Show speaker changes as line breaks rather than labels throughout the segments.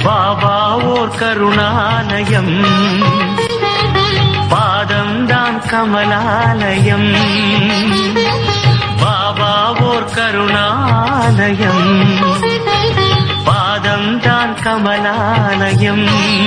பாபா ஓர் கருணாலயம் பாதம்தான் கமலாலயம் பாபா ஓர் கருணாலயம் பாதம்தான் கமலாலயம்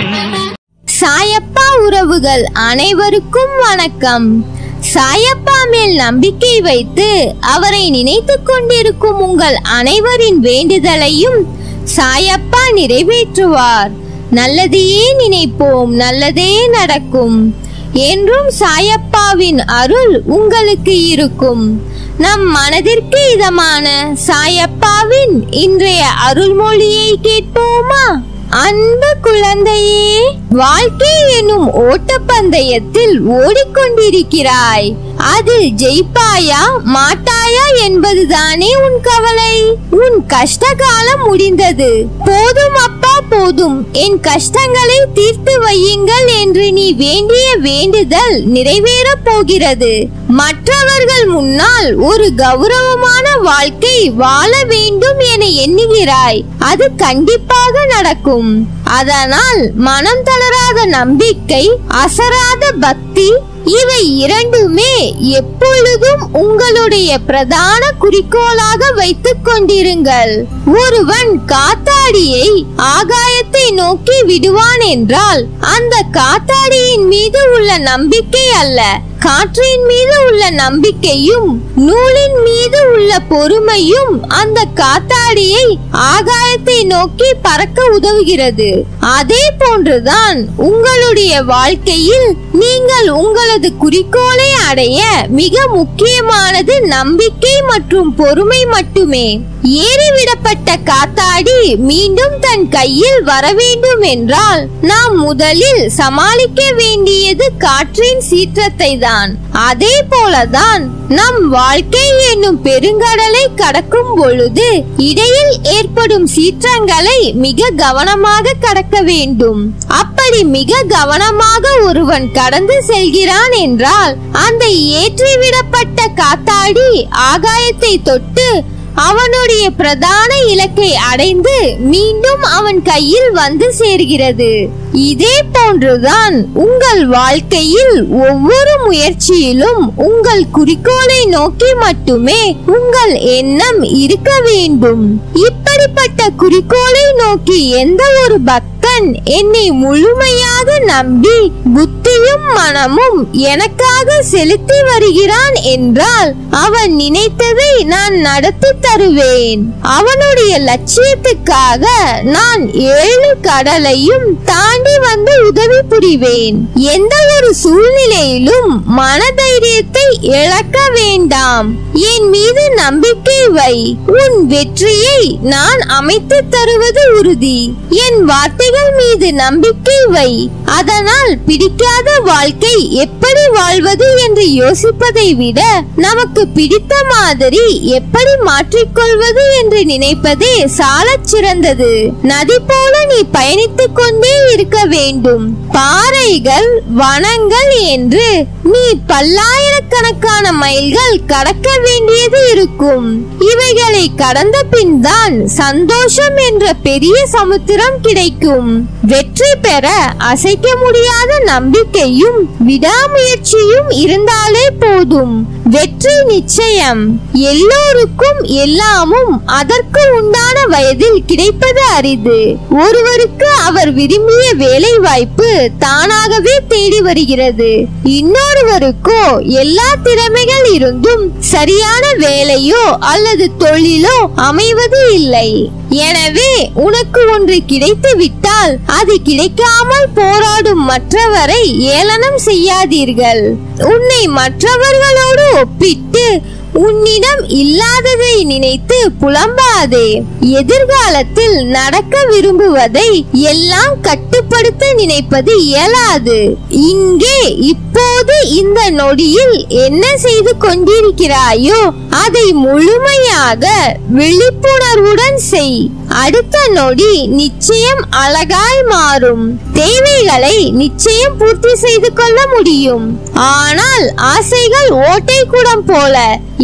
சாயப்பா உறவுகள் அனைவருக்கும் வணக்கம் சாயப்பா மேல் நம்பிக்கை வைத்து அவரை நினைத்துக் கொண்டிருக்கும் உங்கள் அனைவரின் வேண்டுதலையும் சாயப்பா நிறைவேற்றுவார் நல்லதையே நினைப்போம் நல்லதே நடக்கும் என்றும் சாயப்பாவின் அருள் உங்களுக்கு இருக்கும் நம் மனதிற்கு இதமான சாயப்பாவின் இன்றைய அருள்மொழியை கேட்போமா அன்பு குழந்தையே வாழ்க்கை எனும் ஓட்டப்பந்தயத்தில் ஓடிக்கொண்டிருக்கிறாய் அதில் ஜெயிப்பாயா மாட்டாயா என்பதுதானே உன் கவலை உன் கஷ்ட காலம் முடிந்தது போதும் அப்பா போதும் என் கஷ்டங்களை தீர்த்து வையுங்கள் என்று நீ வேண்டிய வேண்டுதல் நிறைவேறப் போகிறது மற்றவர்கள் முன்னால் ஒரு கௌரவமான வாழ்க்கை வாழ வேண்டும் என எண்ணுகிறாய் அது கண்டிப்பாக நடக்கும் அதனால் மனம் தளராத நம்பிக்கை அசராத பக்தி இவை இரண்டுமே எப்பொழுதும் உங்களுடைய பிரதான குறிக்கோளாக வைத்துக் கொண்டிருங்கள் ஒருவன் காத்தாடியை ஆகாயத்தை நோக்கி விடுவான் என்றால் அந்த காத்தாடியின் மீது உள்ள நம்பிக்கை அல்ல காற்றின் மீது உள்ள நம்பிக்கையும் நூலின் மீது உள்ள பொறுமையும் அந்த காத்தாடியை ஆகாயத்தை நோக்கி பறக்க உதவுகிறது அதே போன்றுதான் உங்களுடைய வாழ்க்கையில் நீங்கள் உங்களது குறிக்கோளை அடைய மிக முக்கியமானது நம்பிக்கை மற்றும் பொறுமை மட்டுமே ஏறிவிடப்பட்ட காத்தாடி மீண்டும் தன் கையில் வர வேண்டும் என்றால் நாம் முதலில் சமாளிக்க வேண்டியது காற்றின் சீற்றத்தை தான் அதே போலதான் நம் வாழ்க்கை என்னும் பெருங்கடலை கடக்கும் பொழுது இடையில் ஏற்படும் சீற்றங்களை மிக கவனமாக கடக்க வேண்டும் அப்படி மிக கவனமாக ஒருவன் கடந்து செல்கிறான் என்றால் அந்த ஏற்றிவிடப்பட்ட காத்தாடி ஆகாயத்தை தொட்டு அவனுடைய பிரதான இலக்கை அடைந்து மீண்டும் அவன் கையில் வந்து சேர்கிறது இதே போன்றுதான் உங்கள் வாழ்க்கையில் ஒவ்வொரு முயற்சியிலும் உங்கள் குறிக்கோளை நோக்கி மட்டுமே உங்கள் எண்ணம் இருக்க வேண்டும் இப்படிப்பட்ட குறிக்கோளை நோக்கி எந்த ஒரு பக்தன் என்னை முழுமையாக நம்பி புத்தியும் மனமும் எனக்காக செலுத்தி வருகிறான் என்றால் அவன் நினைத்ததை நான் நடத்தி தருவேன் அவனுடைய லட்சியத்துக்காக நான் ஏழு கடலையும் தாண்டி வந்து உதவி புரிவேன் எந்த ஒரு சூழ்நிலையிலும் மனதைரியத்தை இழக்க வேண்டாம் என் மீது நம்பிக்கை வை உன் வெற்றியை நான் அமைத்து தருவது உறுதி என் வார்த்தைகள் மீது நம்பிக்கை வை அதனால் பிடிக்காத வாழ்க்கை எப்படி வாழ்வது என்று யோசிப்பதை விட நமக்கு பிடித்த மாதிரி எப்படி மாற்றிக்கொள்வது என்று நினைப்பதே சாலச் சிறந்தது நதி போல நீ பயணித்துக் கொண்டே இருக்க வேண்டும் பாறைகள் வனங்கள் என்று நீ பல்லாயிரக்கணக்கான மைல்கள் கடக்க வேண்டியது இருக்கும் இவைகளை கடந்த பின் தான் சந்தோஷம் என்ற பெரிய சமுத்திரம் கிடைக்கும் வெற்றி பெற அசைக்க முடியாத நம்பிக்கையும் விடாமுயற்சியும் இருந்தாலே போதும் வெற்றி நிச்சயம் எல்லோருக்கும் எல்லாமும் அதற்கு உண்டான வயதில் கிடைப்பது அரிது ஒருவருக்கு அவர் விரும்பிய வேலை வாய்ப்பு தானாகவே தேடி வருகிறது இன்னொருவருக்கோ எல்லா திறமைகள் இருந்தும் சரியான வேலையோ அல்லது தொழிலோ அமைவது இல்லை எனவே உனக்கு ஒன்று கிடைத்து விட்டால் அது கிடைக்காமல் போராடும் மற்றவரை ஏளனம் செய்யாதீர்கள் உன்னை மற்றவர்களோடு ஒப்பிட்டு உன்னிடம் இல்லாததை நினைத்து புலம்பாதே எதிர்காலத்தில் நடக்க விரும்புவதை எல்லாம் கட்டுப்படுத்த நினைப்பது இயலாது இங்கே இப்போது இந்த நொடியில் என்ன செய்து கொண்டிருக்கிறாயோ அதை முழுமையாக விழிப்புணர்வுடன் செய் அடுத்த நொடி நிச்சயம் அழகாய் மாறும் தேவைகளை நிச்சயம் பூர்த்தி செய்து கொள்ள முடியும் ஆனால் ஆசைகள் ஓட்டை குடம் போல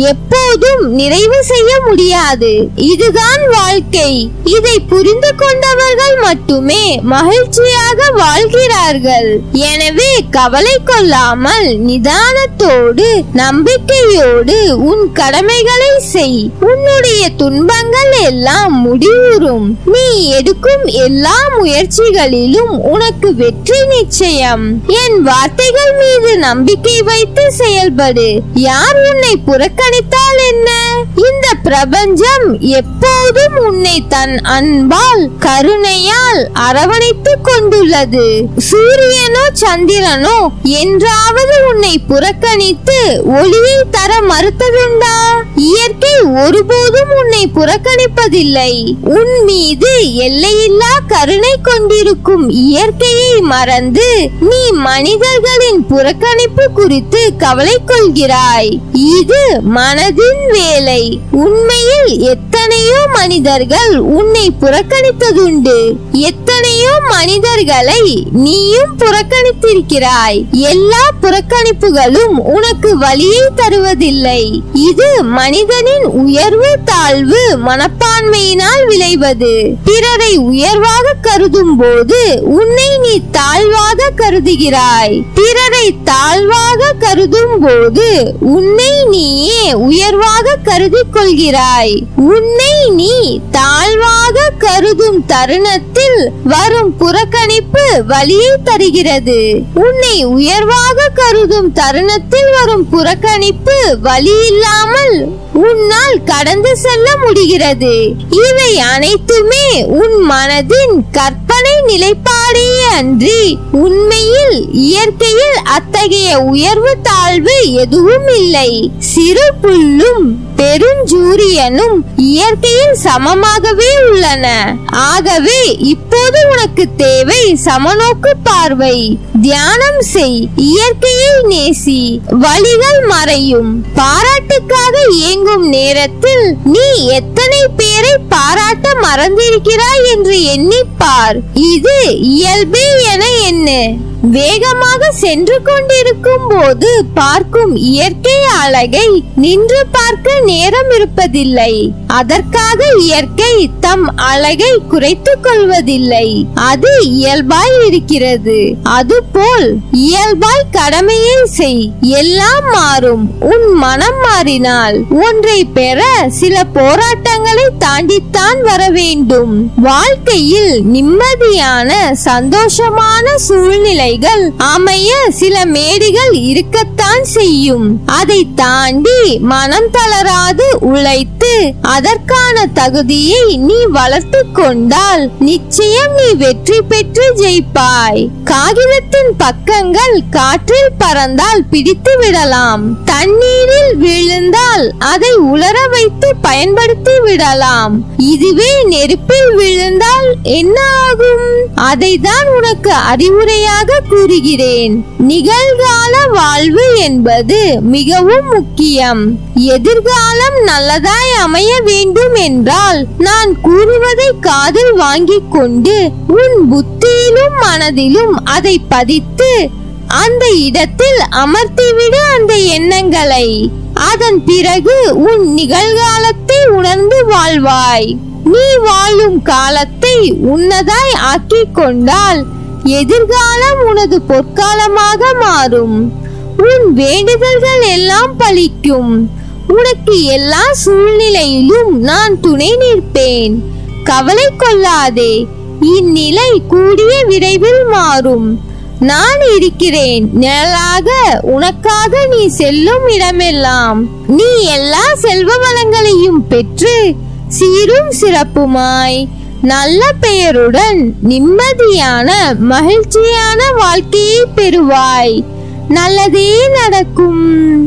எப்போதும் நிறைவு செய்ய முடியாது இதுதான் வாழ்க்கை இதை புரிந்து கொண்டவர்கள் மட்டுமே மகிழ்ச்சியாக வாழ்கிறார்கள் எனவே கவலை கொள்ளாமல் நிதானத்தோடு நம்பிக்கையோடு உன் கடமைகளை செய் உன்னுடைய துன்பங்கள் எல்லாம் முடிவுறும் நீ எடுக்கும் எல்லா முயற்சிகளிலும் உனக்கு வெற்றி நிச்சயம் என் வார்த்தைகள் மீது நம்பிக்கை வைத்து செயல்படு யார் உன்னை புறக்கணித்தால் என்ன இந்த பிரபஞ்சம் எப்போதும் உன்னை தன் அன்பால் கருணையால் அரவணைத்துக் கொண்டுள்ளது சூரியனோ சந்திரனோ என்றாவது உன்னை புறக்கணித்து ஒளியை தர மறுத்ததுண்டா இயற்கை ஒருபோதும் உன்னை புறக்கணிப்பதில்லை உன் மீது எல்லையில்லா கருணை கொண்டிருக்கும் இயற்கையை மறந்து நீ மனிதர்களின் புறக்கணிப்பு குறித்து கவலை கொள்கிறாய் இது மனதின் வேலை உண்மையில் எத்தனையோ மனிதர்கள் உன்னை புறக்கணித்ததுண்டு எத்தனையோ மனிதர்களை நீயும் புறக்கணித்திருக்கிறாய் எல்லா புறக்கணிப்புகளும் உனக்கு வலியை தருவதில்லை இது மனிதனின் உயர்வு தாழ்வு மனப்பான்மையினால் விளைவது பிறரை உயர்வாக கருதும் போது உன்னை நீ தாழ்வாக கருதுகிறாய் பிறரை தாழ்வாக கருதும் போது உன்னை நீயே உயர்வாக கருதிக் கொள்கிறாய் உன்னை நீ தாழ்வாக கருதும் தருணத்தில் வரும் புறக்கணிப்பு வலியை தருகிறது உன்னை உயர்வாக கருதும் தருணத்தில் வரும் புறக்கணிப்பு வலி இல்லாமல் உன்னால் கடந்து செல்ல முடிகிறது இவை அனைத்துமே உன் மனதின் கற்பனை நிலைப்பாடே அன்றி உண்மையில் இயற்கையில் அத்தகைய உயர்வு தாழ்வு எதுவும் இல்லை சிறு புல்லும் பெருஞ்சூரியனும் இயற்கையில் சமமாகவே உள்ளன ஆகவே இப்போது உனக்கு தேவை சமநோக்கு பார்வை தியானம் செய் இயற்கையை நேசி வழிகள் மறையும் பாராட்டுக்காக இயங்கும் நேரத்தில் நீ எத்தனை பேரை பாராட்ட மறந்திருக்கிறாய் என்று எண்ணிப்பார் இது இயல்பே என எண்ணு வேகமாக சென்று கொண்டிருக்கும் போது பார்க்கும் இயற்கை அழகை நின்று பார்க்க நேரம் இருப்பதில்லை அதற்காக இயற்கை தம் அழகை குறைத்துக் கொள்வதில்லை அது இயல்பாய் இருக்கிறது அதுபோல் இயல்பாய் கடமையை செய் எல்லாம் மாறும் உன் மனம் மாறினால் ஒன்றை பெற சில போராட்டங்களை தாண்டித்தான் வர வேண்டும் வாழ்க்கையில் நிம்மதியான சந்தோஷமான சூழ்நிலைகள் அமைய சில மேடுகள் இருக்கத்தான் செய்யும் அதை தாண்டி மனம் தளராது உழைத்து அதற்கான தகுதியை நீ வளர்த்து கொண்டால் நிச்சயம் நீ வெற்றி பெற்று ஜெயிப்பாய் காகிதத்தின் பக்கங்கள் காற்றில் பறந்தால் பிடித்து விடலாம் தண்ணீரில் விழுந்தால் அதை உலர வைத்து பயன்படுத்தி விடலாம் இதுவே நெருப்பில் விழுந்தால் என்ன ஆகும் அதை தான் உனக்கு அறிவுரையாக கூறுகிறேன் நிகழ்கால வாழ்வு என்பது மிகவும் முக்கியம் எதிர்காலம் நல்லதாய் அமைய வேண்டும் என்றால் நான் கூறுவதை காதில் வாங்கிக் கொண்டு உன் புத்தியிலும் மனதிலும் அதை பதித்து அந்த இடத்தில் அமர்த்திவிடு அந்த எண்ணங்களை அதன் பிறகு உன் நிகழ்காலத்தை உணர்ந்து வாழ்வாய் நீ வாழும் காலத்தை உன்னதாய் ஆக்கிக் கொண்டால் எதிர்காலம் உனது பொற்காலமாக மாறும் உன் வேண்டுதல்கள் எல்லாம் பலிக்கும் உனக்கு எல்லா சூழ்நிலையிலும் நான் துணை நிற்பேன் கவலை கொள்ளாதே இந்நிலை கூடிய விரைவில் மாறும் நான் இருக்கிறேன் நிழலாக உனக்காக நீ செல்லும் இடமெல்லாம் நீ எல்லா செல்வ வளங்களையும் பெற்று சீரும் சிறப்புமாய் நல்ல பெயருடன் நிம்மதியான மகிழ்ச்சியான வாழ்க்கையை பெறுவாய் நல்லதே நடக்கும்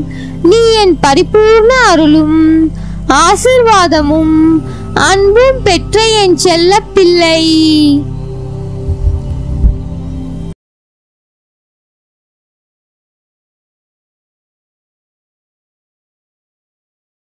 நீ என் பரிபூர்ண அருளும் ஆசிர்வாதமும் அன்பும் பெற்ற என் செல்ல பிள்ளை